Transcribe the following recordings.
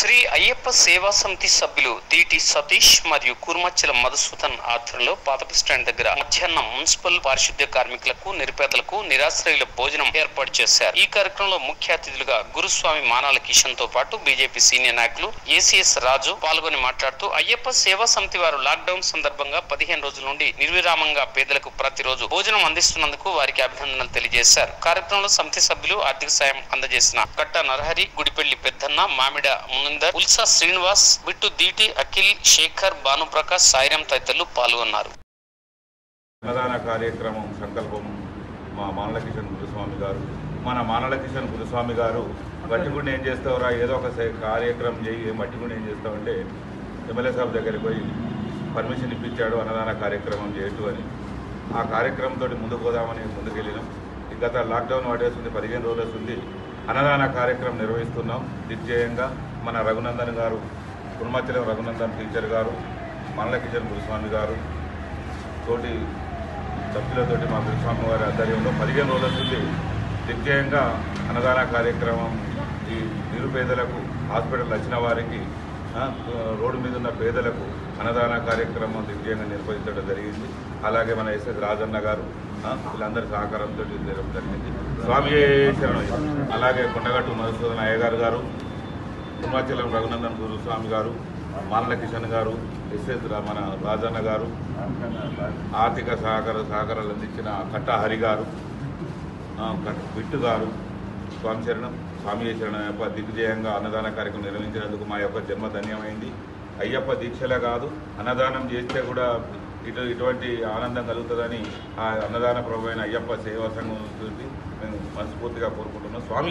శ్రీ అయ్యప్ప సేవా సమితి సభ్యులు దీటి సతీష్ మరియు కుర్మచ్చల మధుసూదన్ ఆధ్వర్యంలో పాత బస్ స్టాండ్ దగ్గర మధ్యాహ్నం మున్సిపల్ పారిశుద్ధ్య కార్మికులకు నిరుపేదలకు నిరాశ్రయుల భోజనం ఏర్పాటు చేశారు ఈ కార్యక్రమంలో ముఖ్య అతిథులుగా గురుస్వామి మానాల కిషన్ తో పాటు బీజేపీ సీనియర్ నాయకులు ఏసీఎస్ రాజు పాల్గొని మాట్లాడుతూ అయ్యప్ప సేవా సమితి వారు లాక్డౌన్ సందర్భంగా పదిహేను రోజుల నుండి నిర్విరామంగా పేదలకు ప్రతిరోజు భోజనం అందిస్తున్నందుకు వారికి అభినందనలు తెలియజేశారు కార్యక్రమంలో సమితి సభ్యులు ఆర్థిక సాయం అందజేసిన కట్ట నరహరి గుడిపెళ్లి పెద్దన్న మామిడ మునిందర్ ఉల్సా శ్రీనివాస్ బిట్టు దీటి అఖిల్ శేఖర్ భానుప్రకాష్ సాయిరాం తదితరులు పాల్గొన్నారు అన్నదాన కార్యక్రమం సంకల్పం మా మానల కిషన్ గురుస్వామి గారు మన మానల కిషన్ గురుస్వామి గారు మట్టిగుండి ఏం చేస్తావురా ఏదో ఒక సే- కార్యక్రమం చేయి మట్టిగుండి ఏం చేస్తావంటే ఎమ్మెల్యే సాబ్ దగ్గరికి పోయి పర్మిషన్ ఇప్పించాడు అన్నదాన కార్యక్రమం చేయటం అని ఆ కార్యక్రమంతో ముందుకు పోదామని ముందుకు వెళ్ళినాం ఈ గత లాక్డౌన్ పడేస్తుంది పదిహేను రోజులు వస్తుంది అన్నదాన కార్యక్రమం నిర్వహిస్తున్నాం దిగ్జయంగా మన రఘునందన్ గారు కుర్మాచలం రఘునందన్ టీచర్ గారు మనల కిషన్ గురుస్వామి గారు తోటి సభ్యులతోటి మా గురుస్వామి వారి ఆధ్వర్యంలో పదిహేను రోజుల నుండి దిగ్జయంగా అన్నదాన కార్యక్రమం ఈ నిరుపేదలకు హాస్పిటల్ వచ్చిన వారికి ఆ, రోడ్డు మీద ఉన్న పేదలకు అన్నదాన కార్యక్రమం దిగ్జయంగా నిర్వహించడం జరిగింది అలాగే మన ఎస్ఎస్ రాజన్న గారు ఆ, వీళ్ళందరి సహకారంతో జరగడం జరిగింది స్వామి శరణం అలాగే కొండగట్టు మధుసూదన్ అయ్యగారు గారు హిమాచలం రఘునందన్ గురుస్వామి గారు మానల కిషన్ గారు ఎస్ఎస్ రా- మన రాజన్న గారు ఆర్థిక సహకార సహకారాలు అందించిన కట్ట హరి గారు ఆ, కట్- బిట్టు గారు స్వామి శరణం స్వామి శరణం యొక్క దిగ్విజయంగా అన్నదాన కార్యక్రమం నిర్వహించినందుకు మా యొక్క జన్మ ధన్యమైంది అయ్యప్ప దీక్షలే కాదు అన్నదానం చేస్తే కూడా ఇటు ఇటువంటి ఆనందం కలుగుతుందని ఆ అన్నదాన ప్రభువైన అయ్యప్ప సేవా సంఘం నుంచి మేము మనస్ఫూర్తిగా కోరుకుంటున్నాం స్వామి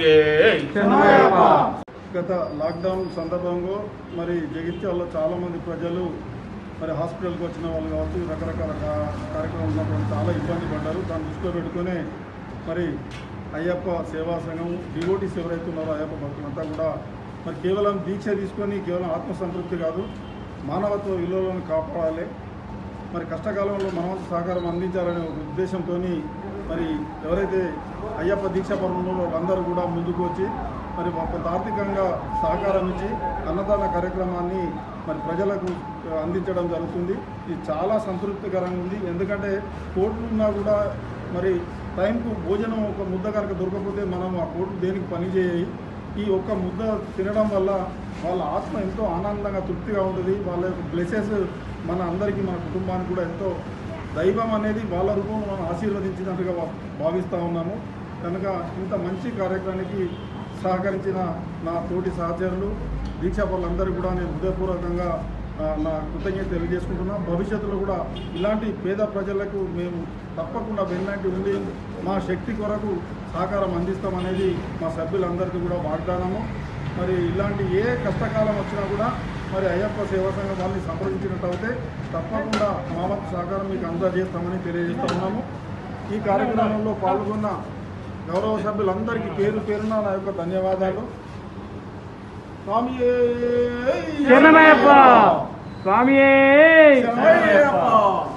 గత లాక్డౌన్ సందర్భంగా మరి జగిత్యాలలో చాలామంది ప్రజలు మరి హాస్పిటల్కి వచ్చిన వాళ్ళు కావచ్చు రకరకాల కా- కార్యక్రమాలు ఉన్నప్పుడు చాలా ఇబ్బంది పడ్డారు దాన్ని దృష్టిలో పెట్టుకొని మరి అయ్యప్ప సేవా సంఘం డివోటీస్ ఎవరైతే ఉన్నారో అయ్యప్ప భక్తులంతా కూడా మరి కేవలం దీక్ష తీసుకొని కేవలం ఆత్మసంతృప్తి కాదు మానవత్వ విలువలను కాపాడాలి మరి కష్టకాలంలో మనవంతు సహకారం అందించాలనే ఒక ఉద్దేశంతో మరి ఎవరైతే అయ్యప్ప దీక్షా పర్వంలో వాళ్ళందరూ కూడా ముందుకు వచ్చి మరి మా కొంత ఆర్థికంగా సహకారం ఇచ్చి అన్నదాన కార్యక్రమాన్ని మరి ప్రజలకు ఆ, అందించడం జరుగుతుంది ఇది చాలా సంతృప్తికరంగా ఉంది ఎందుకంటే కోట్లు ఉన్నా కూడా మరి టైంకు భోజనం ఒక ముద్ద కనుక దొరకకపోతే మనం ఆ కోట్లు దేనికి పని చేయాలి ఈ ఒక్క ముద్ద తినడం వల్ల వాళ్ళ ఆత్మ ఎంతో ఆనందంగా తృప్తిగా ఉంటుంది వాళ్ళ యొక్క బ్లెసెస్ మన అందరికీ మన కుటుంబానికి కూడా ఎంతో దైవం అనేది వాళ్ళ రూపంలో మనం ఆశీర్వదించినట్టుగా భా- భావిస్తూ ఉన్నాము కనుక ఇంత మంచి కార్యక్రమానికి సహకరించిన నా తోటి సహచరులు దీక్షాపరులందరికీ కూడా నేను హృదయపూర్వకంగా ఆ, నా కృతజ్ఞత తెలియజేసుకుంటున్నా భవిష్యత్తులో కూడా ఇలాంటి పేద ప్రజలకు మేము తప్పకుండా వెన్నంటి ఉండి మా శక్తి కొరకు సహకారం అందిస్తామనేది మా సభ్యులందరికీ కూడా వాగ్దానము మరి ఇలాంటి ఏ కష్టకాలం వచ్చినా కూడా మరి అయ్యప్ప సేవా సంఘం వాళ్ళని సంప్రదించినట్టయితే తప్పకుండా మా వంతు సహకారం మీకు అందజేస్తామని తెలియజేస్తా ఉన్నాము ఈ కార్యక్రమంలో పాల్గొన్న గౌరవ సభ్యులందరికీ పేరు పేరున నా యొక్క ధన్యవాదాలు స్వామియే శరణమయ్యప్ప స్వామియే శరణమయ్యప్ప